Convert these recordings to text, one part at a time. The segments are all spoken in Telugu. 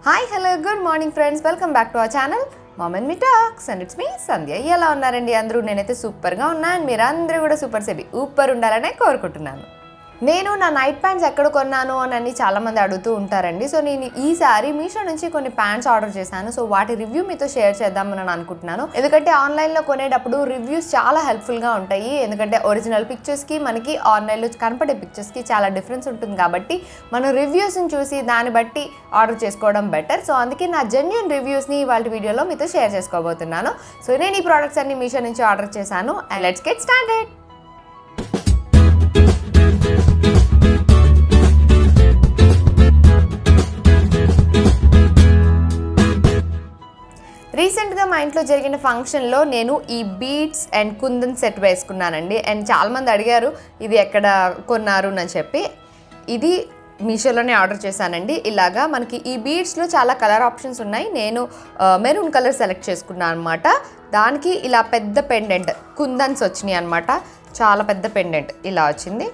hi hello good morning friends welcome back to our channel mom and me talks and it's me Sandhya ఎలా ఉన్నారండి అందరూ నేనైతే సూపర్గా ఉన్నా అండ్ మీరు అందరూ కూడా సూపర్ సెబి ఊపర్ ఉండాలనే కోరుకుంటున్నాను నేను నా నైట్ ప్యాంట్స్ ఎక్కడ కొన్నాను అని అని చాలామంది అడుగుతూ ఉంటారండి సో నేను ఈసారి మీషో నుంచి కొన్ని ప్యాంట్స్ ఆర్డర్ చేశాను సో వాటి రివ్యూ మీతో షేర్ చేద్దామని నేను అనుకుంటున్నాను ఎందుకంటే ఆన్లైన్లో కొనేటప్పుడు రివ్యూస్ చాలా హెల్ప్ఫుల్గా ఉంటాయి ఎందుకంటే ఒరిజినల్ పిక్చర్స్కి మనకి ఆన్లైన్లో కనపడే పిక్చర్స్కి చాలా డిఫరెన్స్ ఉంటుంది కాబట్టి మనం రివ్యూస్ని చూసి దాన్ని బట్టి ఆర్డర్ చేసుకోవడం బెటర్ సో అందుకే నా జెన్యున్ రివ్యూస్ని వాళ్ళ వీడియోలో మీతో షేర్ చేసుకోబోతున్నాను సో నేను ఈ ప్రోడక్ట్స్ అన్ని మీషో నుంచి ఆర్డర్ చేశాను అండ్ లెట్స్ గెట్ స్టార్టెడ్ రీసెంట్గా మా ఇంట్లో జరిగిన ఫంక్షన్లో నేను ఈ బీట్స్ అండ్ కుందన్ సెట్ వేసుకున్నానండి అండ్ చాలామంది అడిగారు ఇది ఎక్కడ కొన్నారు అని చెప్పి ఇది మీషోలోనే ఆర్డర్ చేశానండి ఇలాగా మనకి ఈ బీడ్స్లో చాలా కలర్ ఆప్షన్స్ ఉన్నాయి నేను మెరూన్ కలర్ సెలెక్ట్ చేసుకున్నాను అనమాట దానికి ఇలా పెద్ద పెండెంట్ కుందన్స్ వచ్చినాయి అనమాట చాలా పెద్ద పెండెంట్ ఇలా వచ్చింది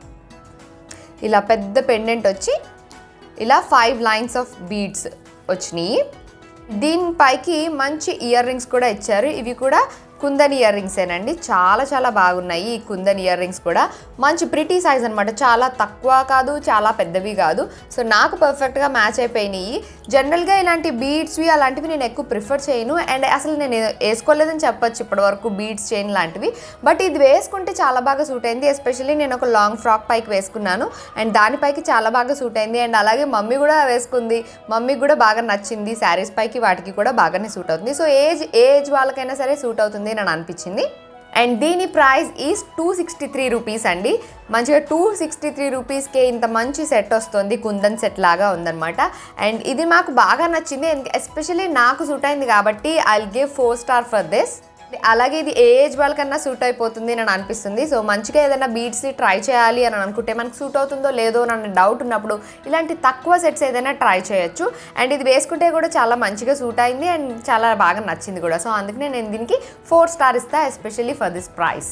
ఇలా పెద్ద పెండెంట్ వచ్చి ఇలా ఫైవ్ లైన్స్ ఆఫ్ బీడ్స్ వచ్చినాయి దీనిపైకి మంచి ఇయర్ రింగ్స్ కూడా ఇచ్చారు ఇవి కూడా కుందన్ ఇయర్ రింగ్సేనండి చాలా చాలా బాగున్నాయి ఈ కుందన్ ఇయర్ రింగ్స్ కూడా మంచి ప్రిటీ సైజ్ అనమాట చాలా తక్కువ కాదు చాలా పెద్దవి కాదు సో నాకు పర్ఫెక్ట్గా మ్యాచ్ అయిపోయినాయి జనరల్గా ఇలాంటి బీడ్స్వి అలాంటివి నేను ఎక్కువ ప్రిఫర్ చేయను అండ్ అసలు నేను వేసుకోలేదని చెప్పొచ్చు ఇప్పటివరకు బీడ్స్ చైన్ లాంటివి బట్ ఇది వేసుకుంటే చాలా బాగా సూట్ అయింది ఎస్పెషల్లీ నేను ఒక లాంగ్ ఫ్రాక్ పైకి వేసుకున్నాను అండ్ దానిపైకి చాలా బాగా సూట్ అయింది అండ్ అలాగే మమ్మీ కూడా వేసుకుంది మమ్మీకి కూడా బాగా నచ్చింది శారీస్ పైకి వాటికి కూడా బాగానే సూట్ అవుతుంది సో ఏజ్ ఏజ్ వాళ్ళకైనా సరే సూట్ అవుతుంది అని అనిపించింది అండ్ దీని price is two sixty three rupees అండి మంచిగా టూ సిక్స్టీ త్రీ రూపీస్కే ఇంత మంచి సెట్ వస్తుంది కుందన్ సెట్ లాగా ఉందన్నమాట అండ్ ఇది మాకు బాగా నచ్చింది ఎస్పెషల్లీ నాకు సూట్ అయింది కాబట్టి I give four star for this అలాగే ఇది ఏ ఏజ్ వాళ్ళకన్నా సూట్ అయిపోతుంది అని అనిపిస్తుంది సో మంచిగా ఏదైనా బీట్స్ ట్రై చేయాలి అని అనుకుంటే మనకు సూట్ అవుతుందో లేదో అని డౌట్ ఉన్నప్పుడు ఇలాంటి తక్కువ సెట్స్ ఏదైనా ట్రై చేయొచ్చు అండ్ ఇది వేసుకుంటే కూడా చాలా మంచిగా సూట్ అయింది అండ్ చాలా బాగా నచ్చింది కూడా సో అందుకనే నేను దీనికి ఫోర్ స్టార్ ఇస్తా especially for this price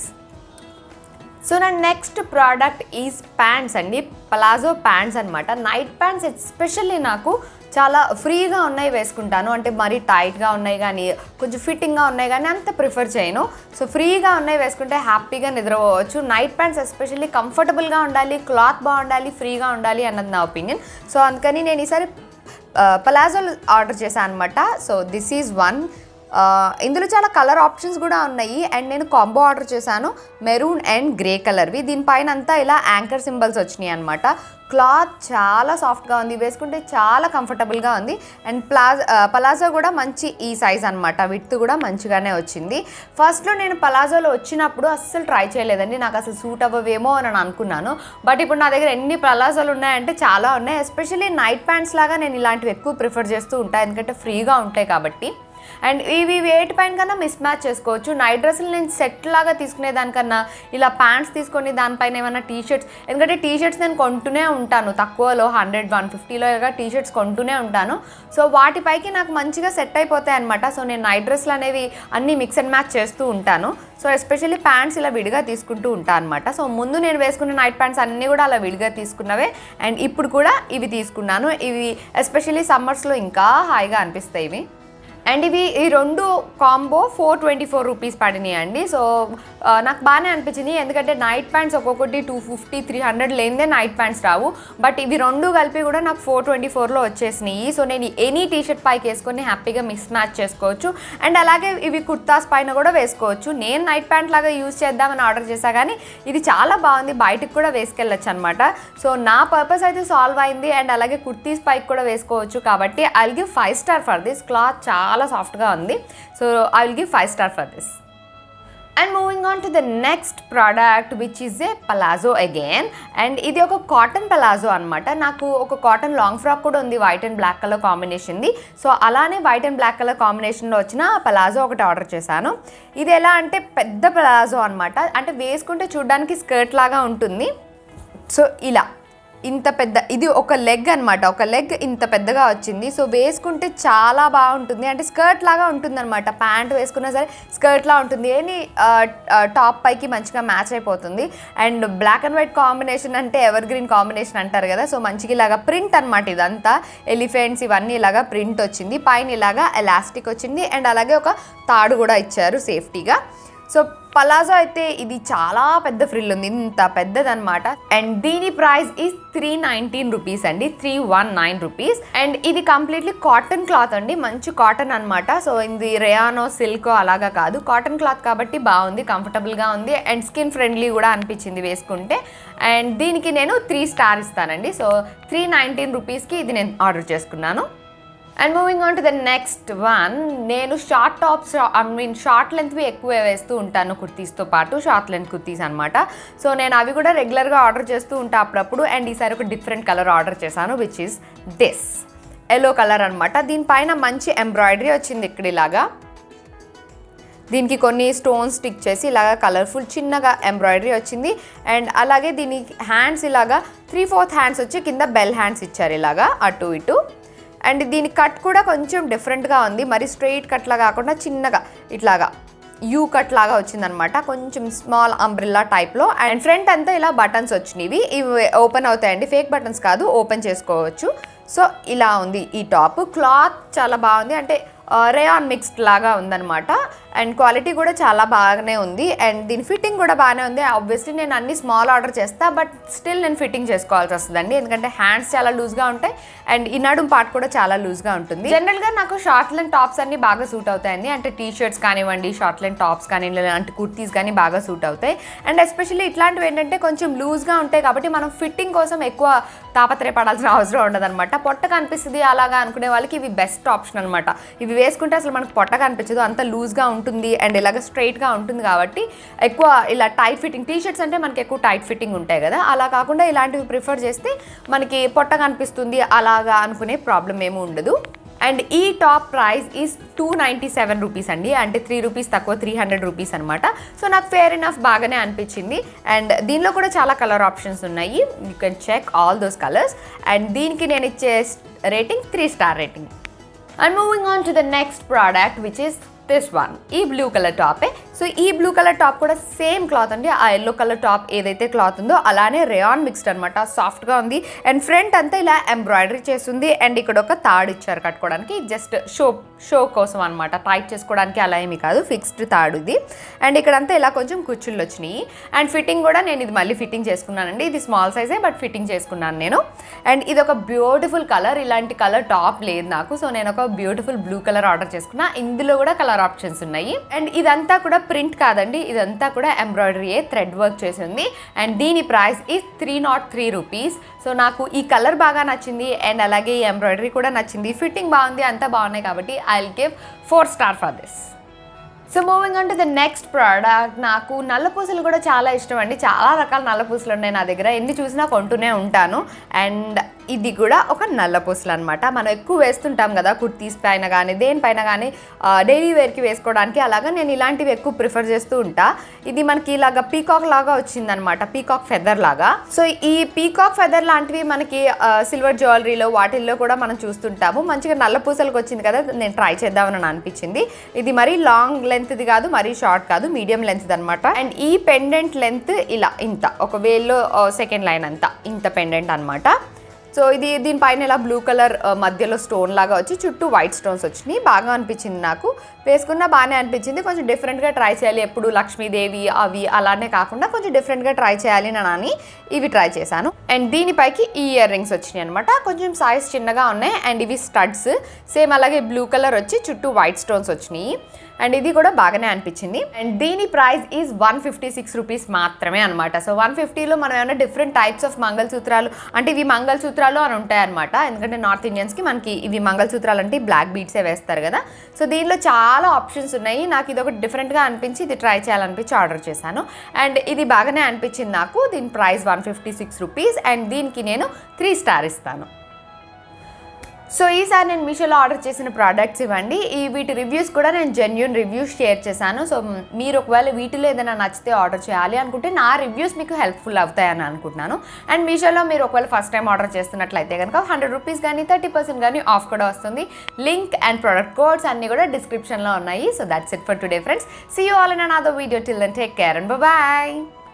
so నా నెక్స్ట్ ప్రోడక్ట్ ఈజ్ ప్యాంట్స్ అండి పలాజో ప్యాంట్స్ అనమాట నైట్ ప్యాంట్స్ ఎస్పెషల్లీ నాకు చాలా ఫ్రీగా ఉన్నాయి వేసుకుంటాను అంటే మరీ టైట్గా ఉన్నాయి కానీ కొంచెం ఫిట్టింగ్గా ఉన్నాయి కానీ అంత ప్రిఫర్ చేయను సో ఫ్రీగా ఉన్నాయి వేసుకుంటే హ్యాపీగా నిద్రపోవచ్చు నైట్ ప్యాంట్స్ ఎస్పెషల్లీ కంఫర్టబుల్గా ఉండాలి క్లాత్ బాగుండాలి ఫ్రీగా ఉండాలి అన్నది నా ఒపీనియన్ సో అందుకని నేను ఈసారి పలాజోలు ఆర్డర్ చేశాను అనమాట సో దిస్ ఈజ్ వన్ ఇందులో చాలా కలర్ ఆప్షన్స్ కూడా ఉన్నాయి అండ్ నేను కాంబో ఆర్డర్ చేశాను మెరూన్ అండ్ గ్రే కలర్వి దీనిపైన అంతా ఇలా యాంకర్ సింబల్స్ వచ్చినాయి అనమాట క్లాత్ చాలా సాఫ్ట్గా ఉంది వేసుకుంటే చాలా కంఫర్టబుల్గా ఉంది అండ్ ప్లాజ్ పలాజో కూడా మంచి ఈ సైజ్ అనమాట విత్ కూడా మంచిగానే వచ్చింది ఫస్ట్లో నేను పలాజోలో వచ్చినప్పుడు అస్సలు ట్రై చేయలేదండి నాకు అసలు సూట్ అవ్వవేమో అని అనుకున్నాను బట్ ఇప్పుడు నా దగ్గర ఎన్ని పలాజోలు ఉన్నాయంటే చాలా ఉన్నాయి ఎస్పెషల్లీ నైట్ ప్యాంట్స్ లాగా నేను ఇలాంటివి ఎక్కువ ప్రిఫర్ చేస్తూ ఉంటాను ఎందుకంటే ఫ్రీగా ఉంటాయి కాబట్టి అండ్ ఇవి వేటి పైన కన్నా మిస్ మ్యాచ్ చేసుకోవచ్చు నైట్ డ్రెస్సులు నేను సెట్ లాగా తీసుకునే దానికన్నా ఇలా ప్యాంట్స్ తీసుకొని దానిపైన ఏమైనా టీ షర్ట్స్ ఎందుకంటే టీ షర్ట్స్ నేను కొంటూనే ఉంటాను తక్కువలో హండ్రెడ్ వన్ ఫిఫ్టీలో టీ షర్ట్స్ కొంటూనే ఉంటాను సో వాటిపైకి నాకు మంచిగా సెట్ అయిపోతాయి అనమాట సో నేను నైట్ డ్రెస్లు అనేవి అన్నీ మిక్స్ అండ్ మ్యాచ్ చేస్తూ ఉంటాను సో ఎస్పెషల్లీ ప్యాంట్స్ ఇలా విడిగా తీసుకుంటూ ఉంటాను అనమాట సో ముందు నేను వేసుకున్న నైట్ ప్యాంట్స్ అన్నీ కూడా అలా విడిగా తీసుకున్నవే అండ్ ఇప్పుడు కూడా ఇవి తీసుకున్నాను ఇవి ఎస్పెషల్లీ సమ్మర్స్లో ఇంకా హాయిగా అనిపిస్తాయి ఇవి అండ్ ఇవి ఈ రెండు combo four twenty four rupees పడినాయి అండి సో నాకు బాగానే అనిపించింది ఎందుకంటే నైట్ ప్యాంట్స్ ఒక్కొక్కటి టూ ఫిఫ్టీ త్రీ హండ్రెడ్ లేనిదే నైట్ ప్యాంట్స్ రావు బట్ ఇవి రెండు కలిపి కూడా నాకు ఫోర్ ట్వంటీ ఫోర్లో వచ్చేసినాయి సో నేను ఎనీ టీ షర్ట్ పైకి వేసుకొని హ్యాపీగా మిక్స్ మ్యాచ్ చేసుకోవచ్చు అండ్ అలాగే ఇవి కుర్తాస్ పైన కూడా వేసుకోవచ్చు నేను నైట్ ప్యాంట్ లాగా యూజ్ చేద్దామని ఆర్డర్ చేశా కానీ ఇది చాలా బాగుంది బయటకు కూడా వేసుకెళ్ళచ్చు అనమాట సో నా పర్పస్ అయితే సాల్వ్ అయింది అండ్ అలాగే కుర్తీస్ పైకి కూడా వేసుకోవచ్చు కాబట్టి I will give five star for this cloth చాలా సాఫ్ట్గా ఉంది so I will give five star for this and moving on to the next product which is a palazzo again and ఇది ఒక కాటన్ పలాజో అనమాట నాకు ఒక కాటన్ లాంగ్ ఫ్రాక్ కూడా ఉంది వైట్ అండ్ బ్లాక్ కలర్ కాంబినేషన్ది సో అలానే వైట్ అండ్ బ్లాక్ కలర్ కాంబినేషన్లో వచ్చిన పలాజో ఒకటి ఆర్డర్ చేశాను ఇది ఎలా అంటే పెద్ద పలాజో అనమాట అంటే వేసుకుంటే చూడడానికి స్కర్ట్ లాగా ఉంటుంది సో ఇలా ఇంత పెద్ద ఇది ఒక లెగ్ అనమాట ఒక లెగ్ ఇంత పెద్దగా వచ్చింది సో వేసుకుంటే చాలా బాగుంటుంది అంటే స్కర్ట్ లాగా ఉంటుంది అనమాట ప్యాంట్ వేసుకున్నా సరే స్కర్ట్ లా ఉంటుంది ఏని టాప్ పైకి మంచిగా మ్యాచ్ అయిపోతుంది and black and white combination అంటే ఎవర్ గ్రీన్ కాంబినేషన్ అంటారు కదా సో మంచిగా ఇలాగా ప్రింట్ అనమాట ఇదంతా ఎలిఫెంట్స్ ఇవన్నీ ఇలాగా ప్రింట్ వచ్చింది పైన ఇలాగా ఎలాస్టిక్ వచ్చింది అండ్ అలాగే ఒక తాడు కూడా ఇచ్చారు సేఫ్టీగా సో పలాజో అయితే ఇది చాలా పెద్ద ఫ్రిల్ ఉంది ఇంత పెద్దదన్నమాట అండ్ దీని price is three nineteen rupees అండి three one nine rupees and ఇది కంప్లీట్లీ కాటన్ క్లాత్ అండి మంచి కాటన్ అన్నమాట సో ఇది రేయానో సిల్క్ అలాగా కాదు కాటన్ క్లాత్ కాబట్టి బాగుంది కంఫర్టబుల్గా ఉంది అండ్ స్కిన్ ఫ్రెండ్లీ కూడా అనిపించింది వేసుకుంటే అండ్ దీనికి నేను త్రీ స్టార్ ఇస్తానండి సో త్రీ నైన్టీన్ రూపీస్కి ఇది నేను ఆర్డర్ చేసుకున్నాను and moving on to the next one నేను short tops I mean short లెంత్వి ఎక్కువ వేస్తూ ఉంటాను కుర్తీస్తో పాటు షార్ట్ లెంత్ కుర్తీస్ అనమాట సో నేను అవి కూడా రెగ్యులర్గా ఆర్డర్ చేస్తూ ఉంటాను అప్పుడప్పుడు అండ్ ఈసారి ఒక డిఫరెంట్ కలర్ ఆర్డర్ చేశాను which is this yellow colour అనమాట దీనిపైన మంచి ఎంబ్రాయిడరీ వచ్చింది ఇక్కడ ఇలాగా దీనికి కొన్ని స్టోన్స్ స్టిక్ చేసి ఇలాగా కలర్ఫుల్ చిన్నగా ఎంబ్రాయిడరీ వచ్చింది అండ్ అలాగే దీని హ్యాండ్స్ ఇలాగా త్రీ ఫోర్త్ హ్యాండ్స్ వచ్చి కింద బెల్ హ్యాండ్స్ ఇచ్చారు ఇలాగా అటు ఇటు అండ్ దీని కట్ కూడా కొంచెం డిఫరెంట్గా ఉంది మరి స్ట్రెయిట్ కట్లా కాకుండా చిన్నగా ఇట్లాగా యూ కట్ లాగా వచ్చిందనమాట కొంచెం స్మాల్ అంబ్రిల్లా టైప్లో అండ్ ఫ్రంట్ అంతా ఇలా బటన్స్ వచ్చినవి ఇవి ఓపెన్ అవుతాయండి ఫేక్ బటన్స్ కాదు ఓపెన్ చేసుకోవచ్చు సో ఇలా ఉంది ఈ టాప్ క్లాత్ చాలా బాగుంది అంటే రేయాన్ మిక్స్డ్ లాగా ఉందన్నమాట అండ్ క్వాలిటీ కూడా చాలా బాగానే ఉంది అండ్ దీని ఫిట్టింగ్ కూడా బాగానే ఉంది ఆబ్వియస్లీ నేను అన్ని స్మాల్ ఆర్డర్ చేస్తా బట్ స్టిల్ నేను ఫిట్టింగ్ చేసుకోవాల్సి వస్తుందండి ఎందుకంటే హ్యాండ్స్ చాలా లూజ్గా ఉంటాయి అండ్ ఈ నడుం పార్ట్ కూడా చాలా లూజ్గా ఉంటుంది జనరల్గా నాకు షార్ట్ లెంత్ టాప్స్ అన్ని బాగా సూట్ అవుతాయండి అంటే టీ షర్ట్స్ కానివ్వండి షార్ట్ లెంత్ టాప్స్ కానీ ఇలాంటి కుర్తీస్ కానీ బాగా సూట్ అవుతాయి అండ్ ఎస్పెషల్లీ ఇట్లాంటివి ఏంటంటే కొంచెం లూజ్గా ఉంటాయి కాబట్టి మనం ఫిట్టింగ్ కోసం ఎక్కువ తాపత్రయపడాల్సిన అవసరం ఉండదన్నమాట పొట్ట కనిపిస్తుంది అలాగా అనుకునే వాళ్ళకి ఇవి బెస్ట్ ఆప్షన్ అనమాట ఇవి వేసుకుంటే అసలు మనకు పొట్ట కనిపించదు అంత లూజ్గా ఉంటుంది అండ్ ఇలాగ స్ట్రైట్గా ఉంటుంది కాబట్టి ఎక్కువ ఇలా టైట్ ఫిట్టింగ్ టీ షర్ట్స్ అంటే మనకి ఎక్కువ టైట్ ఫిట్టింగ్ ఉంటాయి కదా అలా కాకుండా ఇలాంటివి ప్రిఫర్ చేస్తే మనకి పొట్ట కనిపిస్తుంది అలాగా అనుకునే ప్రాబ్లం ఏమి ఉండదు అండ్ ఈ top price is two ninety seven rupees అండి అంటే త్రీ రూపీస్ తక్కువ త్రీ హండ్రెడ్ రూపీస్ అనమాట సో నాకు ఫేర్ ఇనఫ్ బాగానే అనిపించింది అండ్ దీనిలో కూడా చాలా కలర్ ఆప్షన్స్ ఉన్నాయి you can check all those colours and దీనికి నేను ఇచ్చే rating three star rating and moving on to the next product which is this one ఈ బ్లూ కలర్ టాపే సో ఈ బ్లూ కలర్ టాప్ కూడా సేమ్ క్లాత్ అండి ఆ ఎల్లో కలర్ టాప్ ఏదైతే క్లాత్ ఉందో అలానే రేయాన్ మిక్స్డ్ అనమాట సాఫ్ట్గా ఉంది అండ్ ఫ్రంట్ అంతా ఇలా ఎంబ్రాయిడరీ చేస్తుంది అండ్ ఇక్కడ ఒక తాడు ఇచ్చారు కట్టుకోవడానికి జస్ట్ షో షో కోసం అనమాట టైట్ చేసుకోవడానికి అలా ఏమీ కాదు ఫిక్స్డ్ తాడు ఇది అండ్ ఇక్కడంతా ఇలా కొంచెం కుచ్చుళ్ళు వచ్చినాయి అండ్ ఫిట్టింగ్ కూడా నేను ఇది మళ్ళీ ఫిట్టింగ్ చేసుకున్నానండి ఇది స్మాల్ సైజే బట్ ఫిట్టింగ్ చేసుకున్నాను నేను అండ్ ఇది ఒక బ్యూటిఫుల్ కలర్ ఇలాంటి కలర్ టాప్ లేదు నాకు సో నేను ఒక బ్యూటిఫుల్ బ్లూ కలర్ ఆర్డర్ చేసుకున్నా ఇందులో కూడా కలర్ ఆప్షన్స్ ఉన్నాయి అండ్ ఇదంతా కూడా ప్రింట్ కాదండి ఇదంతా కూడా ఎంబ్రాయిడరీయే థ్రెడ్ వర్క్ చేసింది అండ్ దీని ప్రైస్ ఈ three nought three rupees so నాకు ఈ కలర్ బాగా నచ్చింది అండ్ అలాగే ఈ ఎంబ్రాయిడరీ కూడా నచ్చింది ఫిట్టింగ్ బాగుంది అంతా బాగున్నాయి కాబట్టి I will give four star for this so moving on to the next product నాకు నల్ల పూసలు కూడా చాలా ఇష్టం అండి చాలా రకాల నల్ల పూసలు ఉన్నాయి నా దగ్గర ఎన్ని చూసినా కొంటూనే ఉంటాను అండ్ ఇది కూడా ఒక నల్ల పూసలు అనమాట మనం ఎక్కువ వేస్తుంటాం కదా కుర్తీస్ పైన కానీ దేనిపైన కానీ డైలీ వేర్కి వేసుకోవడానికి అలాగా నేను ఇలాంటివి ఎక్కువ ప్రిఫర్ చేస్తూ ఉంటా ఇది మనకి ఇలాగా పీకాక్ లాగా వచ్చిందనమాట పీకాక్ ఫెదర్ లాగా సో ఈ పీకాక్ ఫెదర్ లాంటివి మనకి సిల్వర్ జ్యువెలరీలో వాటిల్లో కూడా మనం చూస్తుంటాము మంచిగా నల్ల పూసలకు వచ్చింది కదా నేను ట్రై చేద్దామని అనిపించింది ఇది మరీ లాంగ్ లెంత్ది కాదు మరీ షార్ట్ కాదు మీడియం లెంత్ అనమాట అండ్ ఈ పెండెంట్ లెంత్ ఇలా ఇంత ఒక వేల్లో సెకండ్ లైన్ అంతా ఇంత పెండెంట్ అనమాట సో ఇది దీనిపైన ఇలా బ్లూ కలర్ మధ్యలో స్టోన్ లాగా వచ్చి చుట్టూ వైట్ స్టోన్స్ వచ్చినాయి బాగా అనిపించింది నాకు వేసుకున్న బాగానే అనిపించింది కొంచెం డిఫరెంట్గా ట్రై చేయాలి ఎప్పుడు లక్ష్మీదేవి అవి అలానే కాకుండా కొంచెం డిఫరెంట్గా ట్రై చేయాలి అని ఇవి ట్రై చేశాను అండ్ దీనిపైకి ఈ ఇయర్ రింగ్స్ వచ్చినాయి అనమాట కొంచెం సైజ్ చిన్నగా ఉన్నాయి అండ్ ఇవి స్టడ్స్ సేమ్ అలాగే బ్లూ కలర్ వచ్చి చుట్టూ వైట్ స్టోన్స్ వచ్చినాయి అండ్ ఇది కూడా బాగానే అనిపించింది అండ్ దీని price is one fifty six rupees మాత్రమే అనమాట సో వన్ ఫిఫ్టీలో మనం ఏమైనా డిఫరెంట్ టైప్స్ ఆఫ్ మంగళసూత్రాలు అంటే ఇవి మంగళసూత్రాలు అని ఉంటాయన్నమాట ఎందుకంటే నార్త్ ఇండియన్స్కి మనకి ఇవి మంగళసూత్రాలు అంటే బ్లాక్ బీడ్సే వేస్తారు కదా సో దీనిలో చాలా ఆప్షన్స్ ఉన్నాయి నాకు ఇది ఒకటి డిఫరెంట్గా అనిపించి ఇది ట్రై చేయాలనిపించి ఆర్డర్ చేశాను అండ్ ఇది బాగానే అనిపించింది నాకు దీని price one fifty six rupees and దీనికి నేను త్రీ స్టార్ ఇస్తాను సో ఈసారి నేను మీషోలో ఆర్డర్ చేసిన ప్రోడక్ట్స్ ఇవ్వండి ఈ వీటి రివ్యూస్ కూడా నేను జెన్యున్ రివ్యూస్ షేర్ చేశాను సో మ్, మీరు ఒకవేళ వీటిలో ఏదైనా నచ్చితే ఆర్డర్ చేయాలి అనుకుంటే నా రివ్యూస్ మీకు హెల్ప్ఫుల్ అవుతాయని అనుకుంటున్నాను అండ్ మీషోలో మీరు ఒకవేళ ఫస్ట్ టైం ఆర్డర్ చేస్తున్నట్లయితే కనుక హండ్రెడ్ రూపీస్ కానీ థర్టీ పర్సెంట్ కానీ ఆఫ్ కూడా వస్తుంది లింక్ అండ్ ప్రొడక్ట్ కోడ్స్ అన్నీ కూడా డిస్క్రిప్షన్లో ఉన్నాయి so that's it for today friends see you all in another video till then take care and bye